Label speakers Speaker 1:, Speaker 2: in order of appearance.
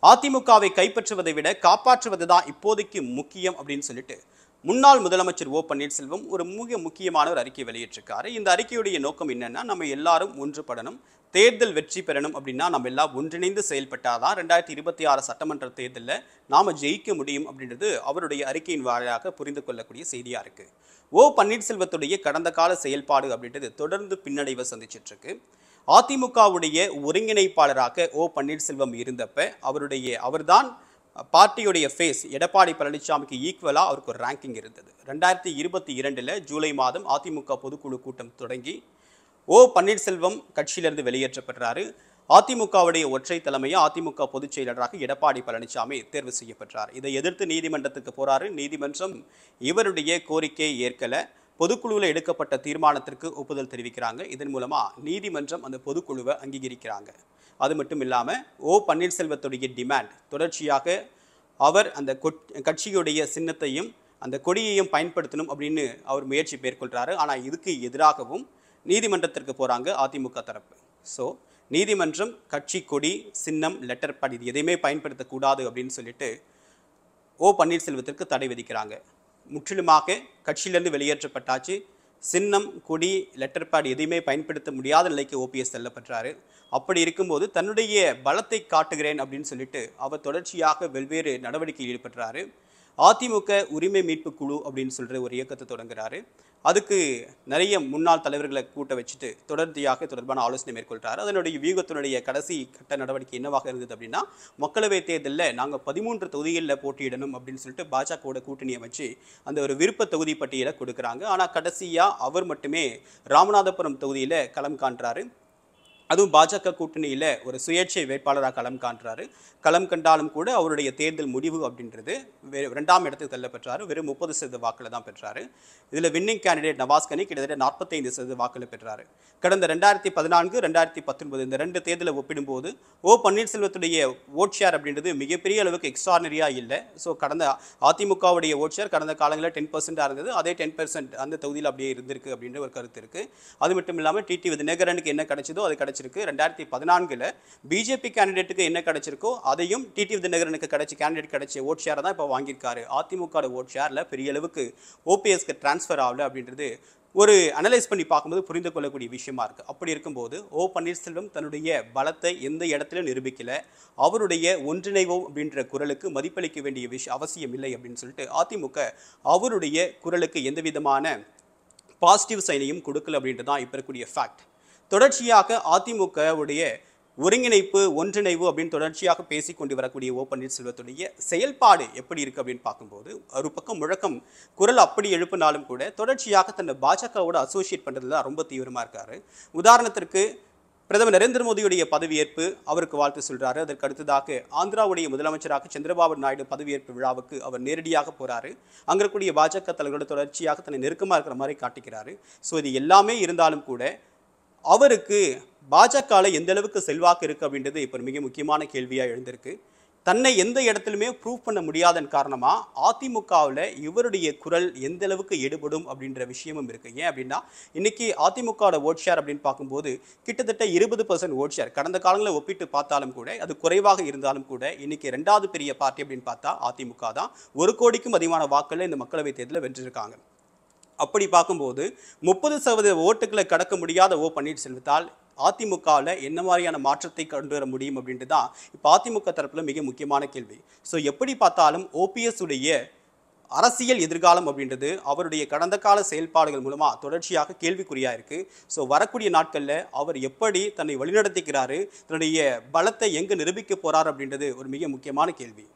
Speaker 1: அதிமுகவை கைப்பற்றுவதை விட காப்பாற்றுவது தான் இப்போதைக்கு முக்கியம் அப்படின்னு சொல்லிட்டு முன்னாள் முதலமைச்சர் ஓ பன்னீர்செல்வம் ஒரு மிக முக்கியமான ஒரு அறிக்கை வெளியிட்டிருக்காரு இந்த அறிக்கையுடைய நோக்கம் என்னன்னா நம்ம எல்லாரும் ஒன்றுபடணும் தேர்தல் வெற்றி பெறணும் அப்படின்னா நம்ம எல்லாம் ஒன்றிணைந்து செயல்பட்டாதான் ரெண்டாயிரத்தி இருபத்தி ஆறு சட்டமன்ற தேர்தலில் நாம ஜெயிக்க முடியும் அப்படின்றது அவருடைய அறிக்கையின் வாயிலாக புரிந்து கொள்ளக்கூடிய செய்தியா இருக்கு ஓ பன்னீர்செல்வத்துடைய கடந்த கால செயல்பாடு அப்படின்றது தொடர்ந்து பின்னடைவை சந்திச்சிட்டு இருக்கு அதிமுகவுடைய ஒருங்கிணைப்பாளராக ஓ பன்னீர்செல்வம் இருந்தப்ப அவருடைய அவர்தான் பார்ட்டியுடைய ஃபேஸ் எடப்பாடி பழனிசாமிக்கு ஈக்குவலாக அவருக்கு ஒரு ரேங்கிங் இருந்தது ரெண்டாயிரத்தி இருபத்தி இரண்டில் ஜூலை மாதம் அதிமுக பொதுக்குழு கூட்டம் தொடங்கி ஓ பன்னீர்செல்வம் கட்சியிலிருந்து வெளியேற்றப்படுறாரு அதிமுகவுடைய ஒற்றை தலைமையை அதிமுக பொதுச் செயலராக எடப்பாடி பழனிசாமி தேர்வு செய்யப்பட்டார் இதை எதிர்த்து நீதிமன்றத்துக்கு போறாரு நீதிமன்றம் இவருடைய கோரிக்கையை ஏற்கல பொதுக்குழுவில் எடுக்கப்பட்ட தீர்மானத்திற்கு ஒப்புதல் தெரிவிக்கிறாங்க இதன் மூலமா நீதிமன்றம் அந்த பொதுக்குழுவை அங்கீகரிக்கிறாங்க அது மட்டும் இல்லாம ஓ பன்னீர்செல்வத்துடைய டிமாண்ட் தொடர்ச்சியாக அவர் அந்த கொட்- கட்சியுடைய சின்னத்தையும் அந்த கொடியையும் பயன்படுத்தணும் அப்படின்னு அவர் முயற்சி மேற்கொள்றாரு ஆனா இதுக்கு எதிராகவும் நீதிமன்றத்திற்கு போறாங்க அதிமுக தரப்பு ஸோ நீதிமன்றம் கட்சி கொடி சின்னம் லெட்டர் பேட் இது எதையுமே பயன்படுத்தக்கூடாது அப்படின்னு சொல்லிட்டு ஓ பன்னீர்செல்வத்திற்கு தடை விதிக்கிறாங்க முற்றிலுமாக கட்சியிலிருந்து வெளியேற்றப்பட்டாச்சு சின்னம் கொடி லெட்டர் பேட் எதையுமே பயன்படுத்த முடியாத நிலைக்கு ஓபிஎஸ் தள்ளப்பட்டாரு அப்படி இருக்கும்போது தன்னுடைய பலத்தை காட்டுகிறேன் அப்படின்னு சொல்லிட்டு அவர் தொடர்ச்சியாக வெவ்வேறு நடவடிக்கையில் ஈடுபடுறாரு அதிமுக உரிமை மீட்பு குழு அப்படின்னு சொல்ற ஒரு இயக்கத்தை தொடங்குறாரு அதுக்கு நிறைய முன்னாள் தலைவர்களை கூட்ட வச்சுட்டு தொடர்ச்சியாக தொடர்பான ஆலோசனை மேற்கொள்றாரு அதனுடைய வியூகத்தினுடைய கடைசி கட்ட நடவடிக்கை என்னவாக இருந்தது அப்படின்னா மக்களவை தேர்தலில் நாங்கள் பதிமூன்று தொகுதிகளில் போட்டியிடணும் அப்படின்னு சொல்லிட்டு பாஜகவோட கூட்டணியை வச்சு அந்த ஒரு விருப்ப தொகுதி பட்டியலை கொடுக்குறாங்க ஆனால் கடைசியாக அவர் மட்டுமே ராமநாதபுரம் தொகுதியில் களம் காண்றாரு அதுவும் பாஜக கூட்டணியில் ஒரு சுயேட்சை வேட்பாளராக களம் காண்றாரு களம் கண்டாலும் கூட அவருடைய தேர்தல் முடிவு அப்படின்றது வெறும் இரண்டாம் இடத்துக்கு தள்ளப்பெற்றாரு வெறும் முப்பது சதவீத வாக்கில் தான் பெற்றாரு இதில் வின்னிங் கேண்டிடேட் நவாஸ் கனி கிட்டத்தட்ட நாற்பத்தைந்து சதவீத வாக்கில் பெற்றாரு கடந்த ரெண்டாயிரத்தி பதினான்கு ரெண்டாயிரத்தி பத்தொன்பது இந்த ரெண்டு தேர்தலை ஒப்பிடும்போது ஓ பன்னீர்செல்வத்துடைய ஓட் ஷேர் அப்படின்றது மிகப்பெரிய அளவுக்கு எக்ஸ்ட்ரானரியாக இல்லை ஸோ கடந்த அதிமுகவுடைய ஓட் ஷேர் கடந்த காலங்களில் டென் பர்சென்டாக இருந்தது அதே டென் பர்சன்ட் அந்த தொகுதியில் அப்படியே இருந்திருக்கு அப்படின்ற ஒரு கருத்து இருக்குது அது மட்டும் இல்லாமல் டிடி தினகரனுக்கு என்ன கிடைச்சதோ அது கிடைச்சிருக்கு ரெண்டாயிரத்தி பதினான்கில் பிஜேபி கேண்டிடேட்டுக்கு என்ன கிடைச்சிருக்கோ அதையும் டிடி தினகரனுக்கு கிடைச்ச கேண்டிடேட் கிடைச்ச ஓட் ஷேரை தான் இப்போ வாங்கியிருக்காரு அதிமுக ஓட் ஷேரில் பெரிய அளவுக்கு ஓபிஎஸ்க்கு டிரான்ஸ்ஃபர் ஆகல அப்படின்றது ஒரு அனலைஸ் பண்ணி பார்க்கும்போது புரிந்து கொள்ளக்கூடிய விஷயமா இருக்கு அப்படி இருக்கும்போது ஓ பன்னீர்செல்வம் தன்னுடைய பலத்தை எந்த இடத்துல நிரூபிக்கல அவருடைய ஒன்றிணைவோம் அப்படின்ற குரலுக்கு மதிப்பளிக்க வேண்டிய விஷயம் அவசியம் இல்லை அப்படின்னு சொல்லிட்டு அதிமுக அவருடைய குரலுக்கு எந்த விதமான பாசிட்டிவ் சைனையும் கொடுக்கல அப்படின்றது தான் இப்போ இருக்கக்கூடிய ஃபேக்ட் தொடர்ச்சியாக அதிமுகவுடைய ஒருங்கிணைப்பு ஒன்றிணைவு அப்படின்னு தொடர்ச்சியாக பேசிக் கொண்டு வரக்கூடிய ஓ பன்னீர்செல்வத்துடைய செயல்பாடு எப்படி இருக்கு அப்படின்னு பார்க்கும்போது ஒரு பக்கம் முழக்கம் குரல் அப்படி எழுப்பினாலும் கூட தொடர்ச்சியாக தன்னை பாஜகவோட அசோசியேட் பண்ணுறதுல ரொம்ப தீவிரமா இருக்காரு உதாரணத்திற்கு பிரதமர் நரேந்திர மோடியுடைய பதவியேற்பு அவருக்கு வாழ்த்து சொல்றாரு அதற்கு அடுத்ததாக ஆந்திராவுடைய முதலமைச்சராக சந்திரபாபு நாயுடு பதவியேற்பு விழாவுக்கு அவர் நேரடியாக போறாரு அங்க இருக்கக்கூடிய பாஜக தலைவரோட தொடர்ச்சியாக தன்னை நெருக்கமா இருக்கிற மாதிரி காட்டிக்கிறாரு ஸோ இது எல்லாமே இருந்தாலும் கூட அவருக்கு பாஜகல எந்த அளவுக்கு செல்வாக்கு இருக்கு அப்படின்றது இப்போ ஒரு மிக முக்கியமான கேள்வியா எழுந்திருக்கு தன்னை எந்த இடத்துலையுமே ப்ரூவ் பண்ண முடியாதன் காரணமா அதிமுகவில் இவருடைய குரல் எந்த அளவுக்கு எடுபடும் அப்படின்ற விஷயமும் இருக்கு ஏன் அப்படின்னா இன்னைக்கு அதிமுகவோட ஓட் ஷேர் அப்படின்னு பார்க்கும்போது கிட்டத்தட்ட இருபது பர்சன்ட் ஓட் ஷேர் கடந்த காலங்களில் ஒப்பிட்டு பார்த்தாலும் கூட அது குறைவாக இருந்தாலும் கூட இன்னைக்கு ரெண்டாவது பெரிய பார்ட்டி அப்படின்னு பார்த்தா அதிமுக தான் ஒரு கோடிக்கும் அதிகமான வாக்குகளை இந்த மக்களவைத் தேர்தலில் வென்றிருக்காங்க அப்படி பார்க்கும்போது முப்பது சதவீத ஓட்டுகளை கடக்க முடியாத ஓ பன்னீர்செல்வத்தால் அதிமுகவில் என்ன மாதிரியான மாற்றத்தை கொண்டு வர முடியும் அப்படின்ட்டு தான் இப்போ அதிமுக தரப்பில் மிக முக்கியமான கேள்வி ஸோ எப்படி பார்த்தாலும் ஓபிஎஸ் உடைய அரசியல் எதிர்காலம் அப்படின்றது அவருடைய கடந்த கால செயல்பாடுகள் மூலமா தொடர்ச்சியாக கேள்விக்குறியா இருக்கு ஸோ வரக்கூடிய நாட்களில் அவர் எப்படி தன்னை வழிநடத்திக்கிறாரு தன்னுடைய பலத்தை எங்க நிரூபிக்க போறார் அப்படின்றது ஒரு மிக முக்கியமான கேள்வி